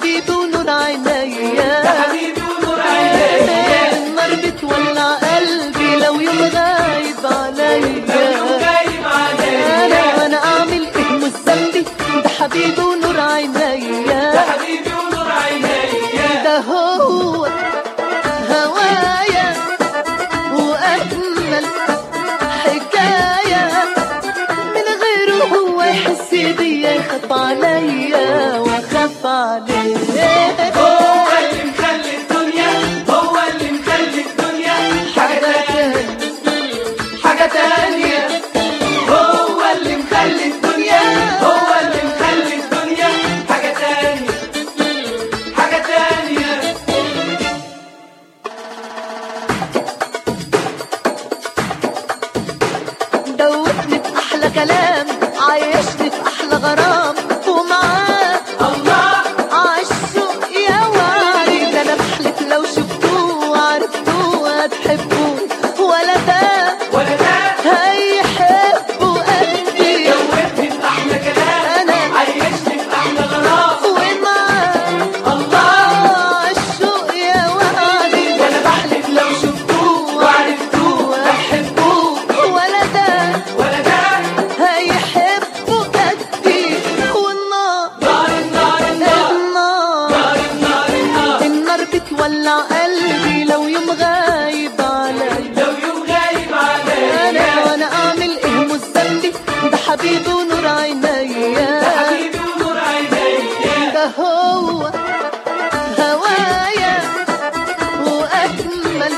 حبيبي ونور عينيا ده حبيبي ونور عينيا النار بتولع قلبي لو يوم غايب عليا لو يوم غايب انا عليا وانا اعمل ايه مش ذنبي ده حبيبي ونور ده عينيا حبيبي ونور عينيا ده هو هوايا واجمل حكايه من غيره هو يحس بيا يخاف عليا واخاف عليه هو اللي مخلي الدنيا هو اللي مخلي الدنيا حاجة تانية حاجة تانية هو اللي مخلي الدنيا هو اللي مخلي الدنيا حاجة تانية حاجة تانية دوتني في احلى كلام عايشني في احلى غرام ومعاه الله عالشوق يا وعري ده انا بحلف لو شفتوه وعرفتوه هتحبوه ولا ده ولا ده هيحبوا قلبي جوتني في أحلى كلام أنا. عيشني في أحلى غرام ومعاه الله عالشوق يا وعري ده انا بحلف لو شفتوه وعرفتوه هتحبوه ولا ده ولا ده هيحبوا قلبي والنار نار النار النار النار نار النار النار النار بتولع قلبي لو يوم غايب عليا لو يوم غايب انا عليا وانا اعمل ايه مش ذنبي ده حبيبي ونور ده عينيا حبيبي ونور عينيا ده هو هوايا واجمل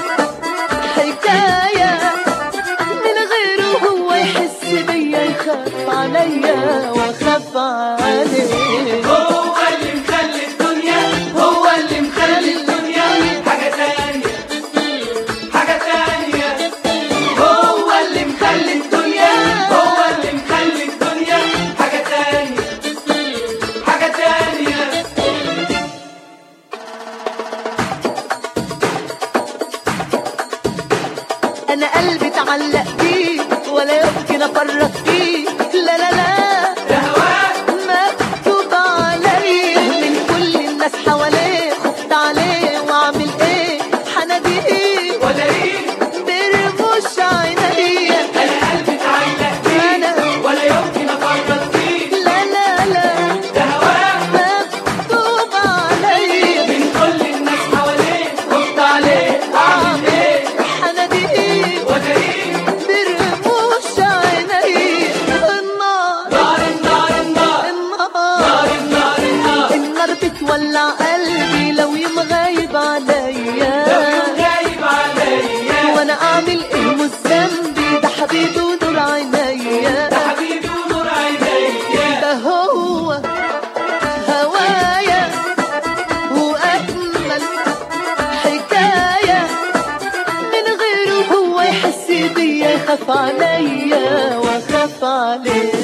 حكايه من غيره هو يحس بيا يخاف عليا واخاف عليه هو اللي مخلي الدنيا هو اللي مخلي الدنيا حاجة تانية حاجة تانية هو اللي مخلي الدنيا هو اللي مخلي الدنيا حاجة تانية حاجة تانية انا قلبي اتعلق بيه ولا يمكن افرق فيه لا لا لا ده هواك مكتوب عليه من كل الناس حواليه خفت عليه واعمل ايه حناديه ولا ايه برموش عينيا انا قلبي اتعلق فيه أنا. ولا يمكن افرط فيه لا لا لا ده هواك مكتوب عليه من كل الناس حواليه خفت عليه اعمل ايه حناديه ولا ايه برموش عينيا النار نار النار النار النار نار النار النار النار بتولع قلبي لو يوم غايب لو عليا يوم غايب عليا وانا اعمل ايه مش ذنبي ده حبيبي ونور عينيا ده حبيبي ونور عينيا ده هو هوايا واجمل حكايه من غيره هو يحس بيا يخاف عليا واخاف عليه